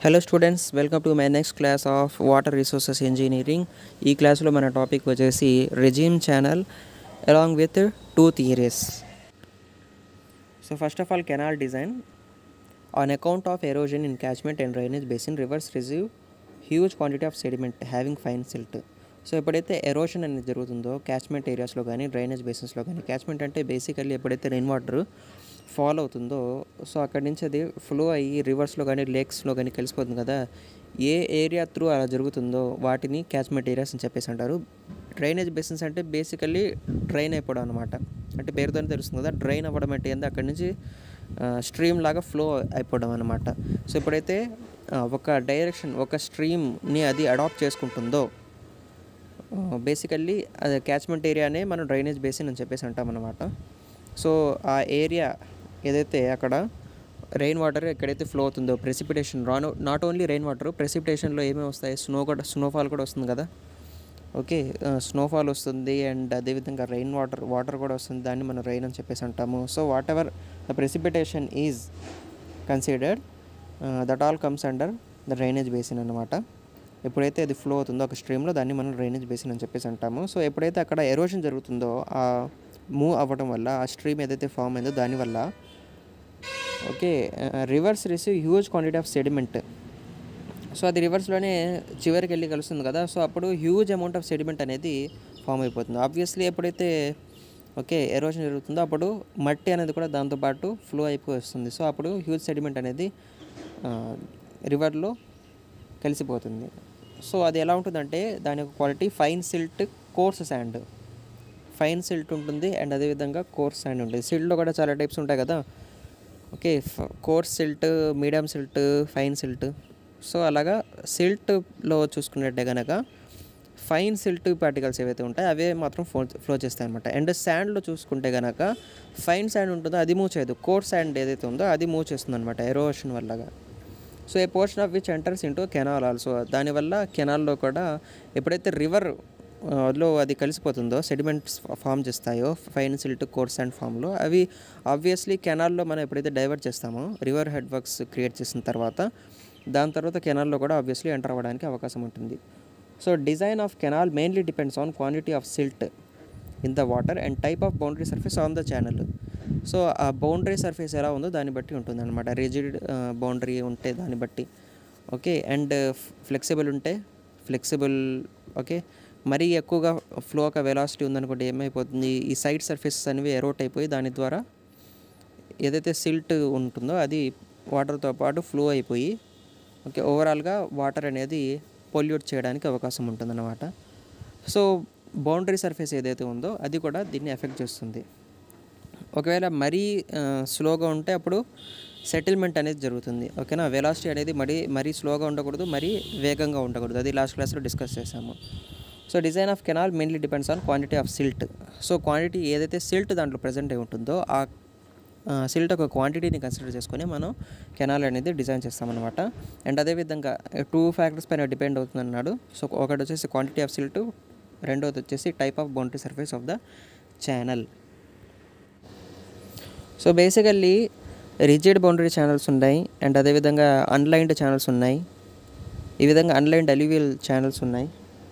hello students welcome to my next class of water resources engineering ఈ క్లాస్లో మన topic వచ్చేసి regime channel along with two theories so first of all canal design on account of erosion in catchment and drainage basin rivers receive huge quantity of sediment having fine silt so ఎప్పుడైతే erosion అనేది జరుగుతుందో catchment ఏరియాస్లో కానీ drainage బేసిన్స్లో కానీ catchment అంటే basically ఎప్పుడైతే rain water fall అవుతుందో so అక్కడి నుంచి అది ఫ్లో అయ్యి రివర్స్లో కానీ లేక్స్లో కానీ కలిసిపోతుంది కదా ఏ ఏరియా త్రూ అలా జరుగుతుందో వాటిని క్యాచ్మెంట్ ఏరియాస్ అని చెప్పేసి అంటారు డ్రైనేజ్ బేసిన్స్ అంటే బేసికల్లీ డ్రైన్ అయిపోవడం అనమాట అంటే పేరుతోనే తెలుస్తుంది కదా డ్రైన్ అవ్వడం అంటే ఏంది అక్కడి నుంచి స్ట్రీమ్ లాగా ఫ్లో అయిపోవడం అనమాట సో ఎప్పుడైతే ఆ, ఒక డైరెక్షన్ ఒక స్ట్రీమ్ని అది అడాప్ట్ చేసుకుంటుందో బేసికల్లీ అది క్యాచ్మెంట్ ఏరియానే మనం డ్రైనేజ్ బేసిన్ అని చెప్పేసి అంటాం అనమాట సో ఆ ఏరియా ఏదైతే అక్కడ రెయిన్ వాటర్ ఎక్కడైతే ఫ్లో అవుతుందో ప్రెసిపిటేషన్ రాను నాట్ ఓన్లీ రెయిన్ వాటర్ ప్రెసిపిటేషన్లో ఏమేమి వస్తాయి స్నో కూడా స్నోఫాల్ కూడా వస్తుంది కదా ఓకే స్నోఫాల్ వస్తుంది అండ్ అదేవిధంగా రెయిన్ వాటర్ వాటర్ కూడా వస్తుంది దాన్ని మనం రెయిన్ అని చెప్పేసి అంటాము so whatever the precipitation is considered that all comes under the drainage basin అనమాట ఎప్పుడైతే అది ఫ్లో అవుతుందో ఒక స్ట్రీమ్లో దాన్ని మనం డ్రైనేజ్ బేసిన్ అని చెప్పేసి అంటాము సో ఎప్పుడైతే అక్కడ ఎరోషన్ జరుగుతుందో ఆ మూవ్ అవ్వడం వల్ల ఆ స్ట్రీమ్ ఏదైతే ఫామ్ అయిందో దానివల్ల okay rivers receive huge quantity of sediment so అది రివర్స్లోనే చివరికి వెళ్ళి కలుస్తుంది కదా సో అప్పుడు హ్యూజ్ అమౌంట్ ఆఫ్ సెడిమెంట్ అనేది ఫామ్ అయిపోతుంది ఆబ్వియస్లీ ఎప్పుడైతే ఓకే ఎరోషన్ జరుగుతుందో అప్పుడు మట్టి అనేది కూడా దాంతోపాటు ఫ్లో అయిపోయి వస్తుంది సో అప్పుడు హ్యూజ్ సెడిమెంట్ అనేది రివర్లో కలిసిపోతుంది సో అది ఎలా ఉంటుందంటే దాని యొక్క quality fine silt coarse sand fine silt ఉంటుంది అండ్ అదేవిధంగా కోర్స్ శాండ్ ఉంటుంది సిల్ట్లో కూడా చాలా టైప్స్ ఉంటాయి కదా okay coarse silt medium silt fine silt so అలాగా సిల్ట్లో చూసుకున్నట్టే కనుక ఫైన్ సిల్ట్ పార్టికల్స్ ఏవైతే ఉంటాయో అవే మాత్రం ఫ్లో ఫ్లో చేస్తాయి అనమాట అండ్ శాండ్లో చూసుకుంటే కనుక ఫైన్ శాండ్ ఉంటుందో అది మూవ్ చేయదు కోర్స్ శాండ్ ఏదైతే ఉందో అది మూవ్ చేస్తుంది అనమాట ఎరోషన్ వల్లగా so a portion of which enters into canal also దానివల్ల కెనాల్లో కూడా ఎప్పుడైతే రివర్ లో అది కలిసిపోతుందో సెడిమెంట్స్ ఫామ్ చేస్తాయో ఫైన్ సిల్ట్ కోర్స్ అండ్ ఫామ్లో అవి ఆబ్వియస్లీ కెనాల్లో మనం ఎప్పుడైతే డైవర్ట్ చేస్తామో రివర్ హెడ్ వర్క్స్ క్రియేట్ చేసిన తర్వాత దాని తర్వాత కెనాల్లో కూడా ఆబ్వియస్లీ ఎంటర్ అవ్వడానికి అవకాశం ఉంటుంది so design of canal mainly depends on quantity of silt in the water and type of boundary surface on the channel so ఆ బౌండరీ సర్ఫేస్ ఎలా ఉందో దాన్ని బట్టి ఉంటుంది అనమాట రిజిడ్ బౌండరీ ఉంటే దాన్ని బట్టి ఓకే అండ్ ఫ్లెక్సిబుల్ ఉంటే ఫ్లెక్సిబుల్ ఓకే మరీ ఎక్కువగా ఫ్లో ఒక వెలాసిటీ ఉందనుకోండి ఏమైపోతుంది ఈ సైడ్ సర్ఫేసెస్ అనేవి ఎరోట్ అయిపోయి దాని ద్వారా ఏదైతే సిల్ట్ ఉంటుందో అది వాటర్తో పాటు ఫ్లో అయిపోయి ఓకే ఓవరాల్గా వాటర్ అనేది పొల్యూట్ చేయడానికి అవకాశం ఉంటుందన్నమాట సో బౌండరీ సర్ఫేస్ ఏదైతే ఉందో అది కూడా దీన్ని ఎఫెక్ట్ చేస్తుంది ఒకవేళ మరీ స్లోగా ఉంటే అప్పుడు సెటిల్మెంట్ అనేది జరుగుతుంది ఓకేనా వెలాసిటీ అనేది మరీ మరీ స్లోగా ఉండకూడదు మరీ వేగంగా ఉండకూడదు అది లాస్ట్ క్లాస్లో డిస్కస్ చేసాము so design of canal mainly depends on quantity of silt so quantity ఏదైతే సిల్ట్ దాంట్లో ప్రజెంట్ అయి ఉంటుందో ఆ సిల్ట్ ఒక క్వాంటిటీని కన్సిడర్ చేసుకొని మనం కెనాల్ అనేది డిజైన్ చేస్తామన్నమాట అండ్ అదేవిధంగా టూ ఫ్యాక్టర్స్ పైన డిపెండ్ అవుతుంది అన్నాడు సో ఒకటి వచ్చేసి క్వాంటిటీ ఆఫ్ సిల్ట్ రెండోది వచ్చేసి type of boundary surface of the channel so basically rigid boundary channels ఉన్నాయి అండ్ అదేవిధంగా అన్లైన్డ్ ఛానల్స్ ఉన్నాయి ఈ విధంగా అన్లైన్డ్ అల్యూవియల్ ఛానల్స్ ఉన్నాయి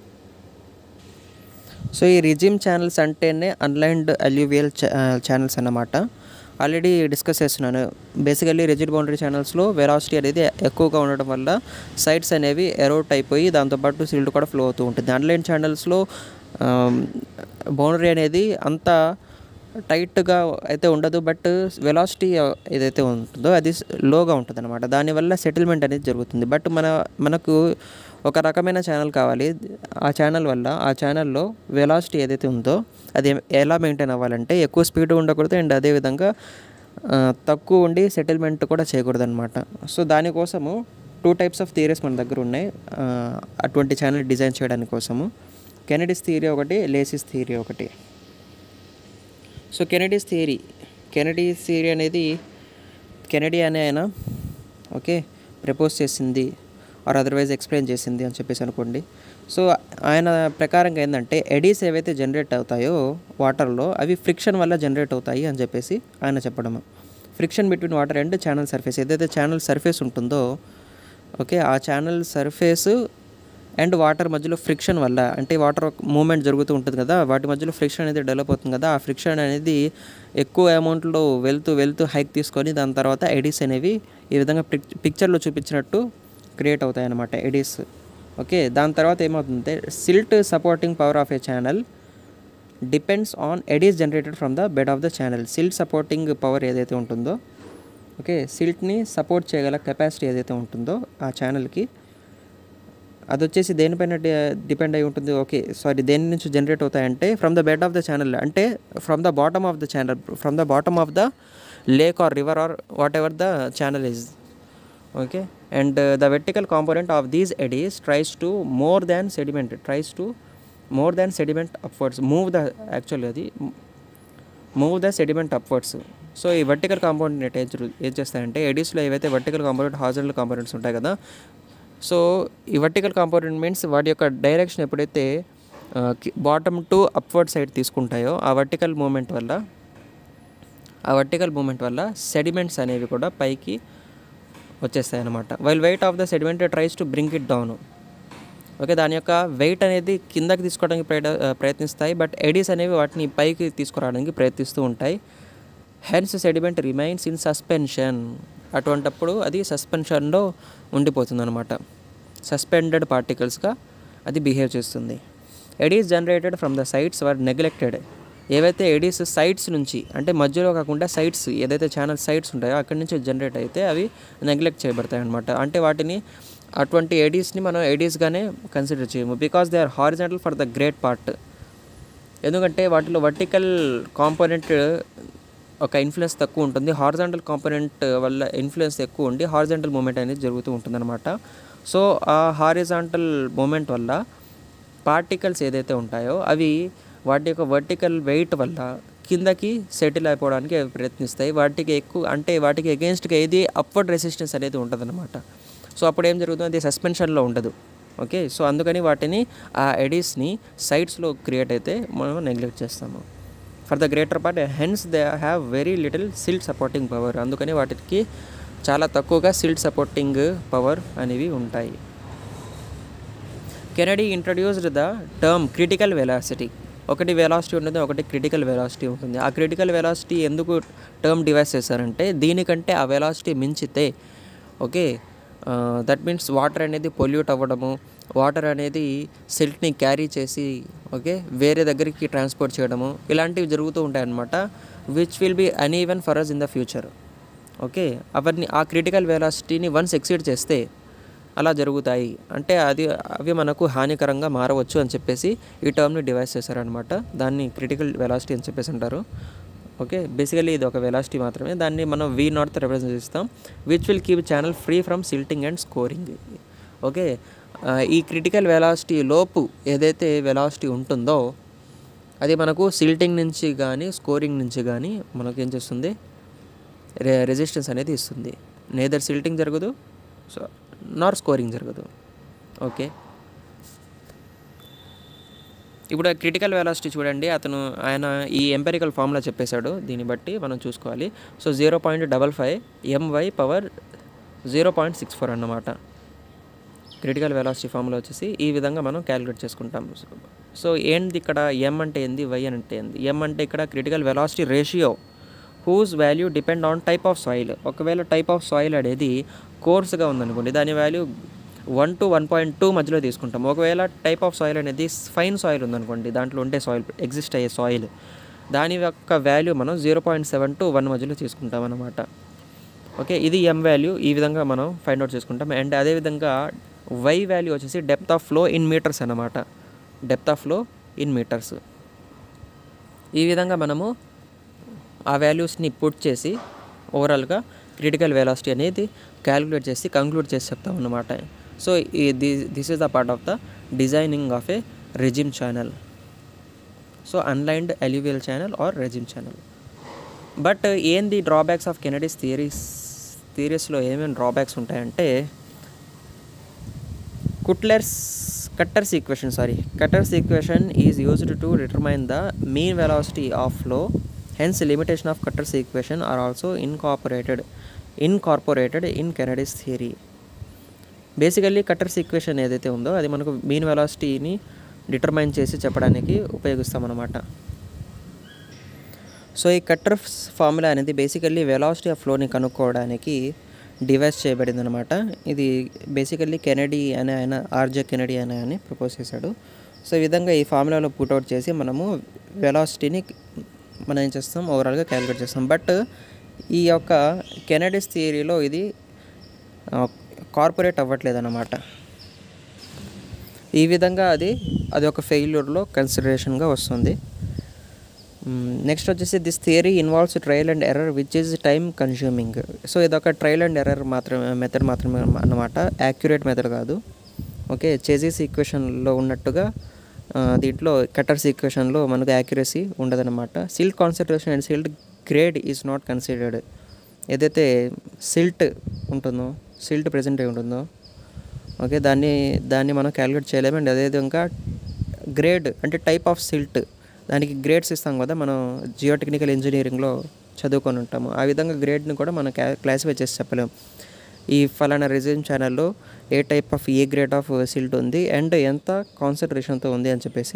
సో ఈ రిజిమ్ ఛానల్స్ అంటేనే అన్లైన్డ్ అల్యూవియల్ ఛానల్స్ అన్నమాట ఆల్రెడీ డిస్కస్ చేస్తున్నాను బేసికల్లీ రిజిడ్ బౌండరీ ఛానల్స్లో వెలాసిటీ అనేది ఎక్కువగా ఉండడం వల్ల సైడ్స్ అనేవి ఎరోట్ అయిపోయి దాంతోపాటు సిల్డ్ కూడా ఫ్లో అవుతూ ఉంటుంది అన్లైన్ ఛానల్స్లో బౌండరీ అనేది అంత టైట్గా అయితే ఉండదు బట్ వెలాసిటీ ఏదైతే ఉంటుందో అది లోగా ఉంటుంది అనమాట దానివల్ల సెటిల్మెంట్ అనేది జరుగుతుంది బట్ మన మనకు ఒక రకమైన ఛానల్ కావాలి ఆ ఛానల్ వల్ల ఆ ఛానల్లో వెలాసిటీ ఏదైతే ఉందో అది ఎలా మెయింటైన్ అవ్వాలంటే ఎక్కువ స్పీడ్ ఉండకూడదు అండ్ అదేవిధంగా ఆ, తక్కువ ఉండి సెటిల్మెంట్ కూడా చేయకూడదు అనమాట సో దానికోసము టూ టైప్స్ ఆఫ్ థియరీస్ మన దగ్గర ఉన్నాయి ఆ, అటువంటి ఛానల్ డిజైన్ చేయడానికి కోసము కెనడిస్ థియరీ ఒకటి లేసిస్ థియరీ ఒకటి so Kennedy's theory Kennedy's theory అనేది కెనడీ అనే ఆయన ఓకే ప్రపోజ్ చేసింది ఆర్ అదర్వైజ్ ఎక్స్ప్లెయిన్ చేసింది అని చెప్పేసి అనుకోండి సో ఆయన ప్రకారంగా ఏంటంటే ఎడీస్ ఏవైతే జనరేట్ అవుతాయో వాటర్లో అవి ఫ్రిక్షన్ వల్ల జనరేట్ అవుతాయి అని చెప్పేసి ఆయన చెప్పడము friction between water and channel surface ఏదైతే ఛానల్ సర్ఫేస్ ఉంటుందో ఓకే ఆ ఛానల్ సర్ఫేస్ అండ్ వాటర్ మధ్యలో ఫ్రిక్షన్ వల్ల అంటే వాటర్ మూమెంట్ జరుగుతూ ఉంటుంది కదా వాటి మధ్యలో ఫ్రిక్షన్ అనేది డెవలప్ అవుతుంది కదా ఆ ఫ్రిక్షన్ అనేది ఎక్కువ అమౌంట్లో వెళ్తూ వెళ్తూ హైక్ తీసుకొని దాని తర్వాత ఎడిస్ అనేవి ఈ విధంగా పిక్ పిక్చర్లో చూపించినట్టు క్రియేట్ అవుతాయి అన్నమాట ఎడిస్ ఓకే దాని తర్వాత ఏమవుతుందంటే silt supporting power of a channel depends on eddies generated from the bed of the channel silt supporting power ఏదైతే ఉంటుందో ఓకే సిల్ట్ని సపోర్ట్ చేయగల కెపాసిటీ ఏదైతే ఉంటుందో ఆ ఛానల్కి అది వచ్చేసి దేనిపైన డిపెండ్ అయి ఉంటుంది ఓకే సారీ దేని నుంచి జనరేట్ అవుతాయంటే from the bed of the channel అంటే from the bottom of the channel from the bottom of the lake or river or whatever the channel is okay and the vertical component of these eddies tries to more than sediment tries to more than sediment upwards move the actually అది move the sediment upwards so ఈ vertical compound ఏం జరు- ఏం చేస్తాయంటే ఎడీస్లో ఏవైతే vertical compound హాజరల్ కాంపౌండెంట్స్ ఉంటాయి కదా so ఈ వర్టికల్ కాంపౌండెంట్ మీన్స్ వాటి యొక్క డైరెక్షన్ ఎప్పుడైతే బాటమ్ టు అప్వర్డ్ సైడ్ తీసుకుంటాయో ఆ వర్టికల్ మూమెంట్ వల్ల ఆ వర్టికల్ మూమెంట్ వల్ల సెడిమెంట్స్ అనేవి కూడా పైకి వచ్చేస్తాయి అన్నమాట while weight of the sediment tries to bring it down okay దాని యొక్క వెయిట్ అనేది కిందకి తీసుకోవడానికి ప్రయట ప్రయత్నిస్తాయి బట్ ఎడీస్ అనేవి వాటిని పైకి తీసుకురావడానికి ప్రయత్నిస్తూ ఉంటాయి hence sediment remains in suspension అటువంటప్పుడు అది సస్పెన్షన్లో ఉండిపోతుంది అనమాట సస్పెండెడ్ పార్టికల్స్గా అది బిహేవ్ చేస్తుంది eddies generated from the sides were neglected ఏవైతే ఎడీస్ సైట్స్ నుంచి అంటే మధ్యలో కాకుండా సైట్స్ ఏదైతే ఛానల్ సైట్స్ ఉంటాయో అక్కడి నుంచి జనరేట్ అయితే అవి నెగ్లెక్ట్ చేయబడతాయి అనమాట అంటే వాటిని అటువంటి ఎడీస్ని మనం ఎడీస్గానే కన్సిడర్ చేయము because they are horizontal for the great part ఎందుకంటే వాటిలో వర్టికల్ కాంపోనెంట్ ఒక ఇన్ఫ్లుయెన్స్ తక్కువ ఉంటుంది హారిజాంటల్ కాంపోనెంట్ వల్ల ఇన్ఫ్లుయెన్స్ ఎక్కువ ఉండి హారిజాంటల్ మూమెంట్ అనేది జరుగుతూ ఉంటుందన్నమాట సో ఆ హారిజాంటల్ మూమెంట్ వల్ల పార్టికల్స్ ఏదైతే ఉంటాయో అవి వాటి యొక్క వర్టికల్ వెయిట్ వల్ల కిందకి సెటిల్ అయిపోవడానికి అవి ప్రయత్నిస్తాయి వాటికి ఎక్కువ అంటే వాటికి అగేన్స్ట్గా ఏది అప్వర్డ్ రెసిస్టెన్స్ అనేది ఉంటుందన్నమాట సో అప్పుడు ఏం జరుగుతుంది అది సస్పెన్షన్లో ఉండదు ఓకే సో అందుకని వాటిని ఆ ఎడీస్ని సైడ్స్లో క్రియేట్ అయితే మనం నెగ్లెక్ట్ చేస్తాము for the greater part hence they have very little silt supporting power అందుకని వాటికి చాలా తక్కువగా సిల్ట్ సపోర్టింగ్ పవర్ అనేవి ఉంటాయి Kennedy introduced the term critical velocity ఒకటి వెలాసిటీ ఉంటుంది ఒకటి క్రిటికల్ వెలాసిటీ ఉంటుంది ఆ క్రిటికల్ వెలాసిటీ ఎందుకు టర్మ్ డివైస్ చేశారంటే దీనికంటే ఆ వెలాసిటీ మించితే ఓకే దట్ మీన్స్ వాటర్ అనేది పొల్యూట్ అవ్వడము వాటర్ అనేది సిల్ట్ని క్యారీ చేసి ఓకే వేరే దగ్గరికి ట్రాన్స్పోర్ట్ చేయడము ఇలాంటివి జరుగుతూ ఉంటాయి అన్నమాట which will be uneven for us in the future okay అవన్నీ ఆ క్రిటికల్ వెలాసిటీని వన్స్ ఎక్సీడ్ చేస్తే అలా జరుగుతాయి అంటే అది అవి మనకు హానికరంగా మారవచ్చు అని చెప్పేసి ఈ టర్మ్ని డివైస్ చేశారనమాట దాన్ని క్రిటికల్ వెలాసిటీ అని చెప్పేసి అంటారు ఓకే బేసికలీ ఇది ఒక వెలాసిటీ మాత్రమే దాన్ని మనం వి నాట్తో రిప్రజెంట్ చేస్తాం which will keep channel free from silting and scouring okay ఆ, ఈ క్రిటికల్ వెలాసిటీ లోపు ఏదైతే వెలాసిటీ ఉంటుందో అది మనకు సిల్టింగ్ నుంచి కానీ స్కోరింగ్ నుంచి కానీ మనకు ఏం చేస్తుంది రె రెసిస్టెన్స్ అనేది ఇస్తుంది నేదర్ సిల్టింగ్ జరగదు సో నార్ స్కోరింగ్ జరగదు ఓకే ఇప్పుడు క్రిటికల్ వెలాసిటీ చూడండి అతను ఆయన ఈ ఎంపెరికల్ ఫార్ములా చెప్పేశాడు దీన్ని బట్టి మనం చూసుకోవాలి so zero point double five m y power zero point six four అన్నమాట క్రిటికల్ వెలాసిటీ ఫార్ములా వచ్చేసి ఈ విధంగా మనం క్యాలిక్యులేట్ చేసుకుంటాం సో ఏంది ఇక్కడ ఎం అంటే ఏంది వై అంటే ఏంది ఎం అంటే ఇక్కడ critical velocity ratio whose value depend on type of soil ఒకవేళ టైప్ ఆఫ్ సాయిల్ అనేది కోర్స్గా ఉందనుకోండి దాని value one to one point two మధ్యలో తీసుకుంటాం ఒకవేళ టైప్ ఆఫ్ సాయిల్ అనేది ఫైన్ సాయిల్ ఉందనుకోండి దాంట్లో ఉండే సాయిల్ ఎగ్జిస్ట్ అయ్యే సాయిల్ దాని యొక్క వాల్యూ మనం zero point seven to one మధ్యలో తీసుకుంటాం అన్నమాట ఓకే ఇది ఎం వాల్యూ ఈ విధంగా మనం ఫైండ్ అవుట్ చేసుకుంటాం అండ్ అదేవిధంగా వై వాల్యూ వచ్చేసి depth of flow in metres అన్నమాట depth of flow in metres ఈ విధంగా మనము ఆ వాల్యూస్ని పుట్ చేసి ఓవరాల్గా క్రిటికల్ వెలాసిటీ అనేది క్యాలిక్యులేట్ చేసి కంక్లూడ్ చేసి చెప్తాం అన్నమాట సో ఈ this is the part of the designing of a regime channel so unlined alluvial channel or regime channel but ఏంది డ్రాబ్యాక్స్ ఆఫ్ కెనడీస్ థియరీస్ థియరీస్లో ఏమేమి డ్రాబ్యాక్స్ ఉంటాయంటే కుట్లర్స్ Kutter's equation sorry Kutter's equation is used to determine the mean velocity of flow hence limitation of Kutter's equation are also incorporated incorporated in Kennedy's theory basically Kutter's equation ఏదైతే ఉందో అది మనకు mean వెలాసిటీని determine చేసి చెప్పడానికి ఉపయోగిస్తాం అన్నమాట so ఈ Kutter formula అనేది బేసికల్లీ వెలాసిటీ ఆఫ్ ఫ్లోని కనుక్కోవడానికి డివైస్ చేయబడింది అనమాట ఇది బేసికల్లీ కెనడీ అనే ఆయన ఆర్జే కెనడీ అనే ఆయన ప్రపోజ్ చేశాడు సో ఈ విధంగా ఈ ఫార్ములాలో పుట్అవుట్ చేసి మనము వెలాసిటీని మనం ఏం చేస్తాం ఓవరాల్గా క్యాలిక్యులేట్ చేస్తాం బట్ ఈ యొక్క కెనడీస్ థియరీలో ఇది కార్పొరేట్ అవ్వట్లేదు అన్నమాట ఈ విధంగా అది అది ఒక ఫెయిల్యూర్లో కన్సిడరేషన్గా వస్తుంది నెక్స్ట్ వచ్చేసి this theory involves trial and error which is time consuming so ఇదొక ట్రయల్ అండ్ ఎర్రర్ మాత్రమే మెథడ్ మాత్రమే అన్నమాట యాక్యురేట్ మెథడ్ కాదు ఓకే చేజీస్ ఈక్వేషన్లో ఉన్నట్టుగా ఆ, దీంట్లో కట్టర్స్ ఈక్వేషన్లో మనకు యాక్యురసీ ఉండదన్నమాట silt concentration and silt grade is not considered ఏదైతే సిల్ట్ ఉంటుందో సిల్ట్ ప్రజెంట్ అయి ఉంటుందో ఓకే దాన్ని దాన్ని మనం క్యాలిక్యులేట్ చేయలేము అండ్ అదేవిధంగా గ్రేడ్ అంటే టైప్ ఆఫ్ సిల్ట్ దానికి గ్రేడ్స్ ఇస్తాం కదా మనం జియో టెక్నికల్ ఇంజనీరింగ్లో చదువుకొని ఉంటాము ఆ విధంగా గ్రేడ్ని కూడా మనం క్లా క్లాసిఫై చేసి చెప్పలేము ఈ ఫలానా రిజిమ్ ఛానల్లో ఏ టైప్ ఆఫ్ ఏ గ్రేడ్ ఆఫ్ సిల్ట్ ఉంది అండ్ ఎంత కాన్సన్ట్రేషన్తో ఉంది అని చెప్పేసి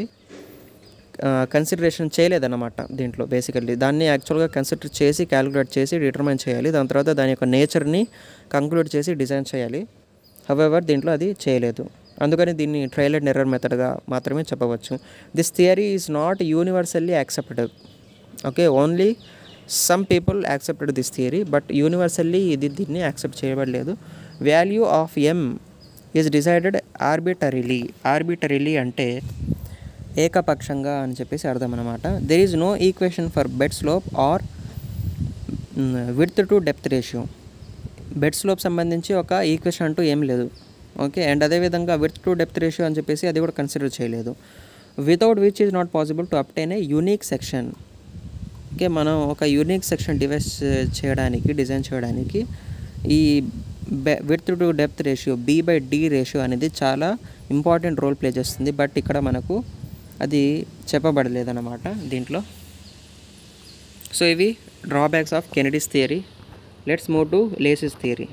కన్సిడరేషన్ చేయలేదన్నమాట దీంట్లో బేసికల్లీ దాన్ని యాక్చువల్గా కన్సిడర్ చేసి క్యాలిక్యులేట్ చేసి డిటర్మైన్ చేయాలి దాని తర్వాత దాని యొక్క నేచర్ని కంక్లూడ్ చేసి డిజైన్ చేయాలి హవెవర్ దీంట్లో అది చేయలేదు అందుకని దీన్ని ట్రయల్ అండ్ ఎర్రర్ మెథడ్గా మాత్రమే చెప్పవచ్చు this theory is not universally accepted okay only some people accepted this theory but universally ఇది దీన్ని యాక్సెప్ట్ చేయబడలేదు value of m is decided arbitrarily arbitrarily అంటే ఏకపక్షంగా అని చెప్పేసి అర్థం అనమాట there is no equation for bed slope or width to depth ratio bed slope సంబంధించి ఒక ఈక్వేషన్ అంటూ ఏం లేదు ఓకే అండ్ అదేవిధంగా విడ్త్ టు డెప్త్ రేషియో అని చెప్పేసి అది కూడా కన్సిడర్ చేయలేదు without which is not possible to obtain a unique section okay మనం ఒక యూనిక్ సెక్షన్ డివైస్ చేయడానికి డిజైన్ చేయడానికి ఈ width to depth ratio b by d ratio అనేది చాలా ఇంపార్టెంట్ రోల్ ప్లే చేస్తుంది బట్ ఇక్కడ మనకు అది చెప్పబడలేదన్నమాట దీంట్లో సో ఇవి drawbacks of Kennedy's theory let's move to Lacey's theory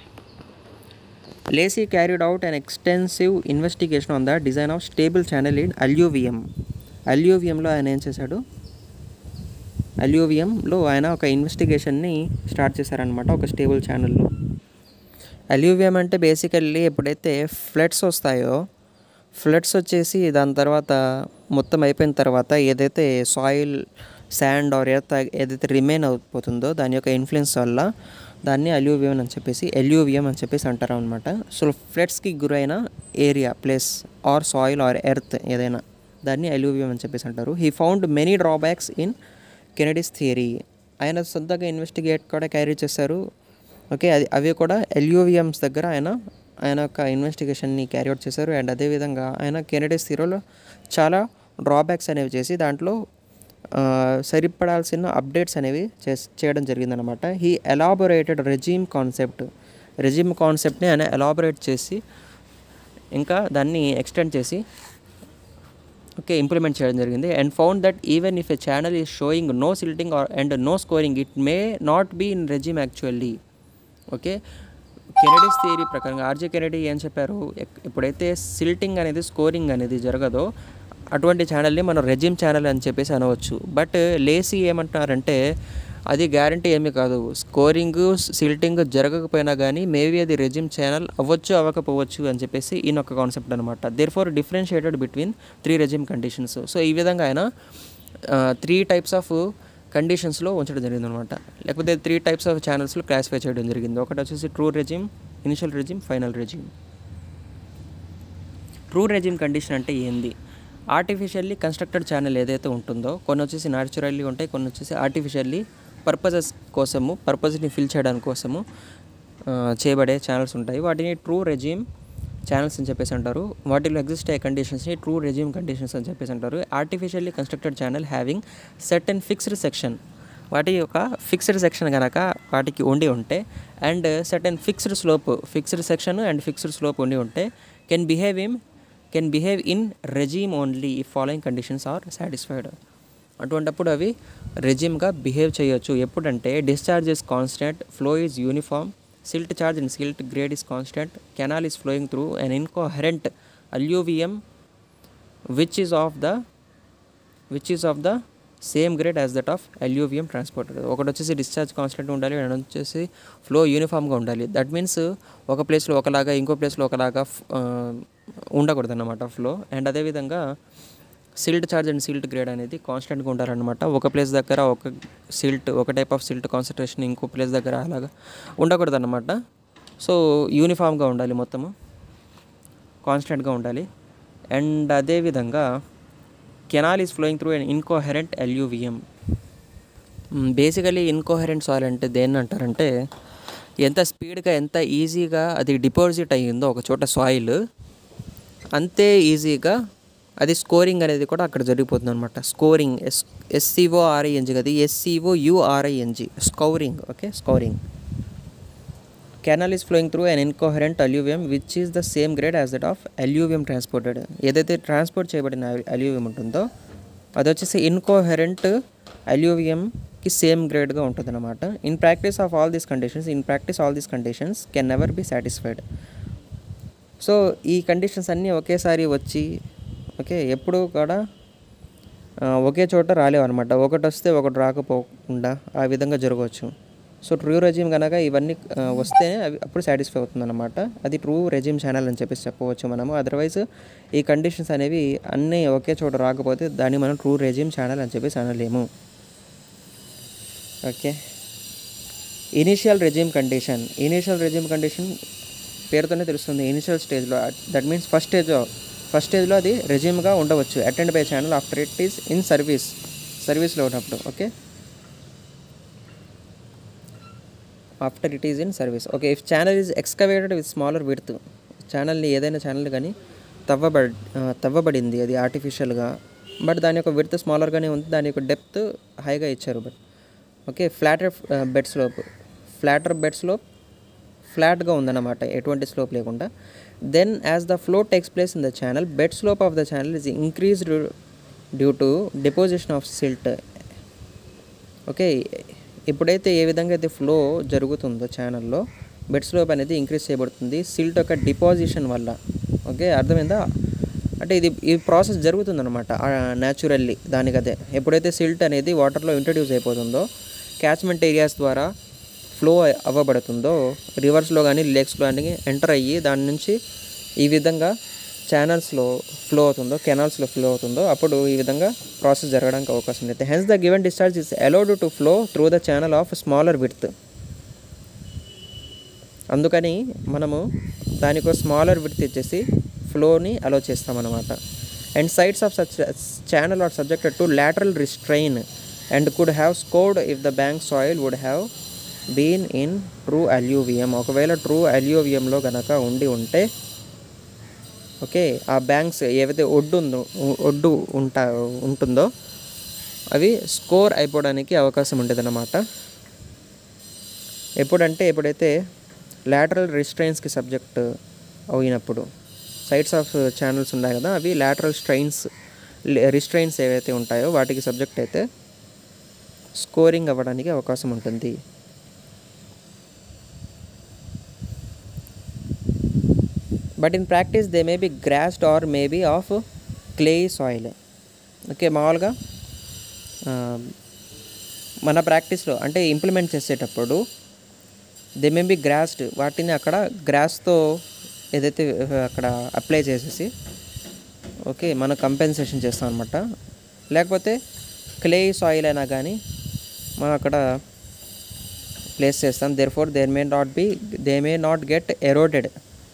Lacey carried out an extensive investigation on the design of stable channel in alluvium అల్యూవిఎంలో ఆయన ఏం చేశాడు అల్యూవియంలో ఆయన ఒక ఇన్వెస్టిగేషన్ని స్టార్ట్ చేశారనమాట ఒక స్టేబుల్ ఛానల్లో అల్యూవియం అంటే బేసికల్లీ ఎప్పుడైతే ఫ్లడ్స్ వస్తాయో ఫ్లడ్స్ వచ్చేసి దాని తర్వాత మొత్తం అయిపోయిన తర్వాత ఏదైతే సాయిల్ శాండ్ ఆర్ ఎర్త్ ఏదైతే రిమైన్ అయిపోతుందో దాని యొక్క ఇన్ఫ్లుయెన్స్ వల్ల దాన్ని అల్యూవియం అని చెప్పేసి ఎల్యూవియం అని చెప్పేసి అంటారు అనమాట సో ఫ్లడ్స్కి గురైన area place or soil or earth ఏదైనా దాన్ని అల్యూవియం అని చెప్పేసి అంటారు he found many drawbacks in Kennedy's theory ఆయన సొంతంగా ఇన్వెస్టిగేట్ కూడా క్యారీ చేశారు ఓకే అది అవి కూడా ఎల్యూవియమ్స్ దగ్గర ఆయన ఆయన యొక్క ఇన్వెస్టిగేషన్ని క్యారీ అవుట్ చేశారు అండ్ అదేవిధంగా ఆయన కెనడీస్ థియరీలో చాలా డ్రాబ్యాక్స్ అనేవి చేసి దాంట్లో ఆ, సరిపడాల్సిన అప్డేట్స్ అనేవి చేస్ చేయడం జరిగిందనమాట he elaborated regime concept regime కాన్సెప్ట్ని ఆయన ఎలాబొరేట్ చేసి ఇంకా దాన్ని ఎక్స్టెండ్ చేసి ఓకే ఇంప్లిమెంట్ చేయడం జరిగింది and found that even if a channel is showing no silting or and no scouring it may not be in regime actually okay Kennedy's theory ప్రకారంగా R J Kennedy ఏం చెప్పారు ఎక్- ఎప్పుడైతే సిల్టింగ్ అనేది scoring అనేది జరగదో అటువంటి ఛానల్ని మనం రెజిమ్ ఛానల్ అని చెప్పేసి అనవచ్చు బట్ లేసీ ఏమంటున్నారంటే అది గ్యారంటీ ఏమీ కాదు స్కోరింగ్ సిల్టింగ్ జరగకపోయినా కానీ మేబీ అది రెజిమ్ ఛానల్ అవ్వచ్చు అవ్వకపోవచ్చు అని చెప్పేసి ఈయన ఒక కాన్సెప్ట్ అనమాట therefore differentiated between three regime conditions so ఈ విధంగా ఆయన త్రీ టైప్స్ ఆఫ్ కండిషన్స్లో ఉంచడం జరిగింది అనమాట లేకపోతే త్రీ టైప్స్ ఆఫ్ ఛానల్స్లో క్లాసిఫై చేయడం జరిగింది ఒకటి వచ్చేసి true regime initial regime final regime true regime condition అంటే ఏంది ఆర్టిఫిషియల్లీ కన్స్ట్రక్టెడ్ ఛానల్ ఏదైతే ఉంటుందో కొన్ని వచ్చేసి న్యాచురల్లీ ఉంటాయి కొన్ని వచ్చేసి ఆర్టిఫిషియల్లీ పర్పసెస్ కోసము పర్పస్ని ఫిల్ చేయడానికి కోసము ఆ, చేయబడే ఛానల్స్ ఉంటాయి వాటిని ట్రూ రెజిమ్ ఛానల్స్ అని చెప్పేసి అంటారు వాటిలో ఎగ్జిస్ట్ అయ్యే కండిషన్స్ని ట్రూ రెజిమ్ కండిషన్స్ అని చెప్పేసి అంటారు artificially constructed channel having set and fixed section వాటి యొక్క ఫిక్స్డ్ సెక్షన్ కనుక వాటికి ఉండి ఉంటే and set and fixed slope fixed section and fixed slope ఉండి ఉంటే can behave in can behave in regime only ఈ ఫాలోయింగ్ కండిషన్స్ ఆర్ సాటిస్ఫైడ్ అటువంటప్పుడు అవి రెజిమ్గా బిహేవ్ చేయొచ్చు ఎప్పుడంటే discharge is constant flow is uniform silt charge and silt grade is constant canal is flowing through an incoherent alluvium which is of the which is of the same grade as that of alluvium transported ఒకటి వచ్చేసి discharge constant ఉండాలి and వచ్చేసి flow యూనిఫామ్గా ఉండాలి that means ఒక ప్లేస్లో ఒకలాగా ఇంకో ప్లేస్లో ఒకలాగా ఉండకూడదు అన్నమాట ఫ్లో అండ్ అదేవిధంగా silt charge and silt grade అనేది కాన్స్టెంట్గా ఉండాలన్నమాట ఒక ప్లేస్ దగ్గర ఒక సిల్ట్ ఒక టైప్ ఆఫ్ సిల్ట్ కాన్సన్ట్రేషన్ ఇంకో ప్లేస్ దగ్గర అలాగా ఉండకూడదు అన్నమాట సో యూనిఫామ్గా ఉండాలి మొత్తము కాన్స్టెంట్గా ఉండాలి అండ్ అదేవిధంగా canal is flowing through and incoherent alluvium basically incoherent soil అంటే దేన్ని అంటారంటే ఎంత స్పీడ్గా ఎంత ఈజీగా అది డిపాజిట్ అయ్యిందో ఒక చోట సాయిల్ అంతే ఈజీగా అది స్కోరింగ్ అనేది కూడా అక్కడ జరిగిపోతుంది అనమాట స్కోరింగ్ ఎస్ ఎస్సీఓ ఆర్ఐఎన్జి కదా SCO URING scouring okay scouring canal is flowing through and incoherent alluvium which is the same grade as that of alluvium transported ఏదైతే ట్రాన్స్పోర్ట్ చేయబడిన అల్యూవియం ఉంటుందో అది వచ్చేసి ఇన్కోహరెంట్ అల్యూవియంకి సేమ్ గ్రేడ్గా ఉంటుంది అనమాట in practice of all these conditions in practice all these conditions can never be satisfied so ఈ కండిషన్స్ అన్నీ ఒకేసారి వచ్చి ఓకే ఎప్పుడూ కూడా ఒకే చోట రాలేవు అనమాట ఒకటి వస్తే ఒకటి రాకపోకుండా ఆ విధంగా జరగవచ్చు సో ట్రూ రెజ్యూమ్ కనుక ఇవన్నీ వస్తేనే అవి అప్పుడు సాటిస్ఫై అవుతుంది అనమాట అది ట్రూ రెజ్యూమ్ ఛానల్ అని చెప్పేసి చెప్పవచ్చు మనము అదర్వైజ్ ఈ కండిషన్స్ అనేవి అన్నీ ఒకే చోట రాకపోతే దాన్ని మనం ట్రూ రెజ్యూమ్ ఛానల్ అని చెప్పేసి అనలేము okay initial regime condition initial regime condition పేరుతోనే తెలుస్తుంది ఇనిషియల్ స్టేజ్లో that means first stage first స్టేజ్లో అది రెజ్యూమ్గా ఉండవచ్చు attained by channel after it is in service సర్వీస్లో ఉన్నప్పుడు okay after it is in service okay if channel is excavated with smaller width ఛానల్ని ఏదైనా ఛానల్ కానీ తవ్వబడి తవ్వబడింది అది ఆర్టిఫిషియల్గా బట్ దాని యొక్క విడ్త్ స్మాలర్గానే ఉంది దాని యొక్క డెప్త్ హైగా ఇచ్చారు but okay flatter bed slope flatter bed slope ఫ్లాట్గా ఉందన్నమాట ఎటువంటి స్లోప్ లేకుండా then as the flow takes place in the channel bed slope of the channel is increased due to deposition of silt okay ఎప్పుడైతే ఏ విధంగా అయితే flow జరుగుతుందో ఛానల్లో బెడ్ స్లోప్ అనేది ఇంక్రీజ్ చేయబడుతుంది సిల్ట్ యొక్క డిపాజిషన్ వల్ల ఓకే అర్థమైందా అంటే ఇది ఈ ప్రాసెస్ జరుగుతుందన్నమాట న్యాచురల్లీ దానికదే ఎప్పుడైతే సిల్ట్ అనేది వాటర్లో ఇంట్రడ్యూస్ అయిపోతుందో క్యాచ్మెంట్ ఏరియాస్ ద్వారా ఫ్లో అవ్వబడుతుందో రివర్స్లో కానీ లేక్స్లో కానీ ఎంటర్ అయ్యి దాని నుంచి ఈ విధంగా ఛానల్స్లో ఫ్లో అవుతుందో కెనాల్స్లో ఫ్లో అవుతుందో అప్పుడు ఈ విధంగా ప్రాసెస్ జరగడానికి అవకాశం ఉంది hence the given discharge is allowed to flow through the channel of smaller width అందుకని మనము దానికి స్మాలర్ విడ్త్ ఇచ్చేసి ఫ్లోని అలో చేస్తామన్నమాట and sides of such channel are subjected to lateral restraint and could have scoured if the bank soil would have been in true alluvium ఒకవేళ true అల్యూవియంలో కనుక ఉండి ఉంటే ఓకే ఆ బ్యాంక్స్ ఏవైతే ఒడ్డు ఉందో ఒడ్డు ఉంటా ఉంటుందో అవి స్కోర్ అయిపోవడానికి అవకాశం ఉండేదన్నమాట ఎప్పుడంటే ఎప్పుడైతే లాటరల్ రిస్ట్రైన్స్కి సబ్జెక్ట్ అయినప్పుడు సైడ్స్ ఆఫ్ ఛానల్స్ ఉన్నాయి కదా అవి లాటరల్ స్ట్రైన్స్ రిస్ట్రైన్స్ ఏవైతే ఉంటాయో వాటికి సబ్జెక్ట్ అయితే స్కోరింగ్ అవ్వడానికి అవకాశం ఉంటుంది but in practice they may be grassed or may be of clay soil okay మామూలుగా మన ప్రాక్టీస్లో అంటే ఇంప్లిమెంట్ చేసేటప్పుడు దే మే బి గ్రాస్డ్ వాటిని అక్కడ గ్రాస్తో ఏదైతే అక్కడ అప్లై చేసేసి ఓకే మనం కంపెన్సేషన్ చేస్తాం అనమాట లేకపోతే క్లే సాయిల్ అయినా కానీ మనం అక్కడ ప్లేస్ చేస్తాం therefore there may not be they may not get eroded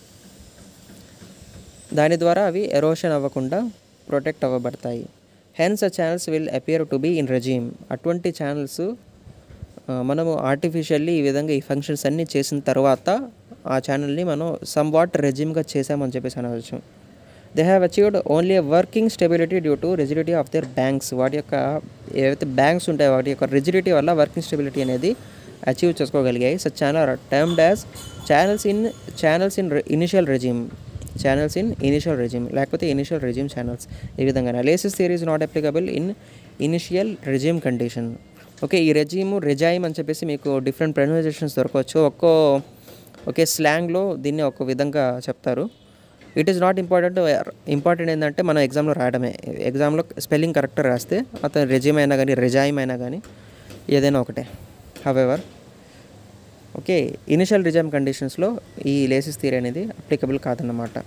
దాని ద్వారా అవి ఎరోషన్ అవ్వకుండా ప్రొటెక్ట్ అవ్వబడతాయి హెన్స్ ఆ channels will appear to be in regime అటువంటి ఛానల్స్ మనము ఆర్టిఫిషియల్లీ ఈ విధంగా ఈ ఫంక్షన్స్ అన్నీ చేసిన తర్వాత ఆ ఛానల్ని మనం సమ్ వాట్ రెజ్యూమ్గా చేసామని చెప్పేసి అనవచ్చు they have achieved only working stability due to rigidity of their banks వాటి యొక్క ఏవైతే బ్యాంక్స్ ఉంటాయో వాటి యొక్క రెజిడిటీ వల్ల వర్కింగ్ స్టెబిలిటీ అనేది అచీవ్ చేసుకోగలిగాయి so channel termed as channels in channels in initial regime channels in initial regime లేకపోతే ఇనిషియల్ రెజ్యూమ్ ఛానల్స్ ఈ విధంగా Lacey's theory is not applicable in initial regime condition okay ఈ regime regime అని చెప్పేసి మీకు different pronunciations దొరకవచ్చు ఒక్కో okay స్లాంగ్లో దీన్ని ఒక విధంగా చెప్తారు it is not important important ఏంటంటే మనం ఎగ్జామ్లో రాయడమే ఎగ్జామ్లో స్పెల్లింగ్ కరెక్ట్ రాస్తే అతను రెజ్యూమ్ అయినా కానీ రెజాయిమ్ అయినా కానీ ఏదైనా ఒకటే హవెవర్ ఓకే ఇనిషియల్ రిజైమ్ కండిషన్స్లో ఈ లేసిస్ థియరీ అనేది అప్లికబుల్ కాదన్నమాట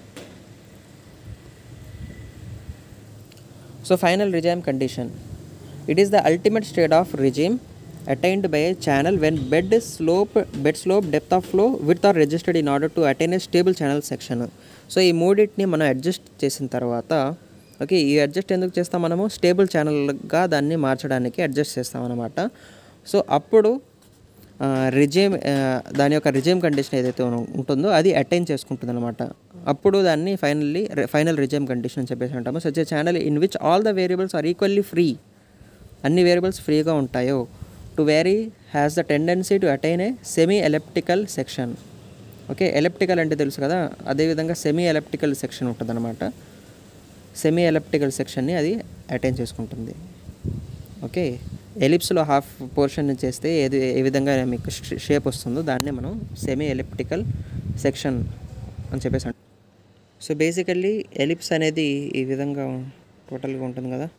so final regime condition it is the ultimate state of regime attained by a channel when bed slope bed slope depth of flow width are registered in order to attain a stable channel section so ఈ మూడింటిని మనం adjust చేసిన తర్వాత okay ఈ adjust ఎందుకు చేస్తాం మనము stable ఛానల్గా దాన్ని మార్చడానికి అడ్జస్ట్ చేస్తాం అనమాట సో అప్పుడు రిజేమ్ దాని యొక్క రిజేమ్ కండిషన్ ఏదైతే ఉం- ఉంటుందో అది అటైన్ చేసుకుంటుంది అనమాట అప్పుడు దాన్ని ఫైనల్లీ ఫైనల్ రిజేమ్ కండిషన్ అని చెప్పేసి అంటాము such a channel in which all the variables are equally free అన్ని వేరియబుల్స్ ఫ్రీగా ఉంటాయో to vary has the tendency to attain a semi elliptical section okay elliptical అంటే తెలుసు కదా అదేవిధంగా సెమీ ఎలెప్టికల్ సెక్షన్ ఉంటుంది అనమాట సెమీ ఎలెప్టికల్ సెక్షన్ని అది అటైన్ చేసుకుంటుంది ఓకే ఎలిప్స్లో హాఫ్ పోర్షన్ చేస్తే ఏది ఏ విధంగా మీకు షేప్ వస్తుందో దాన్నే మనం సెమీ ఎలిప్టికల్ సెక్షన్ అని చెప్పేసి అంటాం సో బేసికల్లీ ఎలిప్స్ అనేది ఈ విధంగా టోటల్గా ఉంటుంది కదా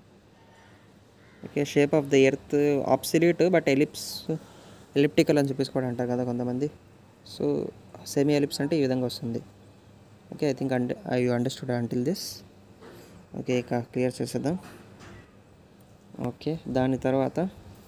okay shape of the earth obsolete but ellipse elliptical అని చెప్పేసి కూడా అంటారు కదా కొంతమంది సో సెమీ ఎలిప్స్ అంటే ఈ విధంగా వస్తుంది okay I think and I you understood until this okay ఇక క్లియర్ చేసేద్దాం ఓకే దాని తర్వాత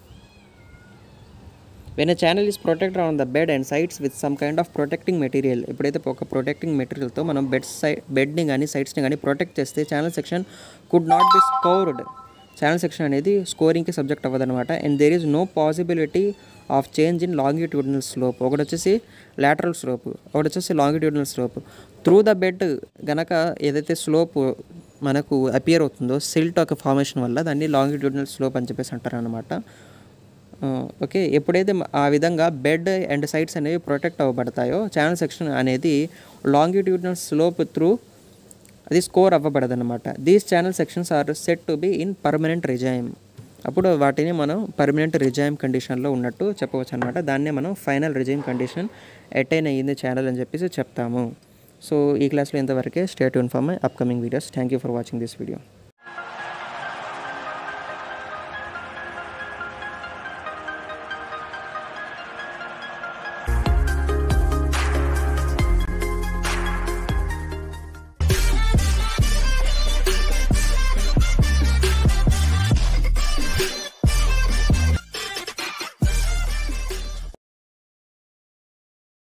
when a channel is protected on the bed and sides with some kind of protecting material ఎప్పుడైతే ఒక ప్రొటెక్టింగ్ మెటీరియల్తో మనం బెడ్ సైడ్ బెడ్ని కానీ సైడ్స్ని కానీ protect చేస్తే channel section could not be scoured channel section అనేది స్కోరింగ్కి సబ్జెక్ట్ అవ్వదన్నమాట and there is no possibility of change in longitudinal slope ఒకటి వచ్చేసి లాటరల్ స్లోప్ ఒకటి వచ్చేసి longitudinal slope through the bed గనక ఏదైతే స్లోప్ మనకు అపియర్ అవుతుందో సిల్ట్ ఒక ఫార్మేషన్ వల్ల దాన్ని లాంగిట్యూడినల్ స్లోప్ అని చెప్పేసి అంటారు అనమాట ఓకే ఎప్పుడైతే మ- ఆ విధంగా బెడ్ అండ్ సైడ్స్ అనేవి ప్రొటెక్ట్ అవ్వబడతాయో ఛానల్ సెక్షన్ అనేది లాంగిట్యూడినల్ స్లోప్ త్రూ అది స్కోర్ అవ్వబడదు అనమాట these channel sections are set to be in permanent regime అప్పుడు వాటిని మనం పర్మనెంట్ రిజైమ్ కండిషన్లో ఉన్నట్టు చెప్పవచ్చు అనమాట దాన్నే మనం ఫైనల్ రిజైమ్ కండిషన్ అటైన్ అయ్యింది ఛానల్ అని చెప్పేసి చెప్తాము సో ఈ క్లాస్లో ఇంతవరకే state inform upcoming videos thank you for watching this video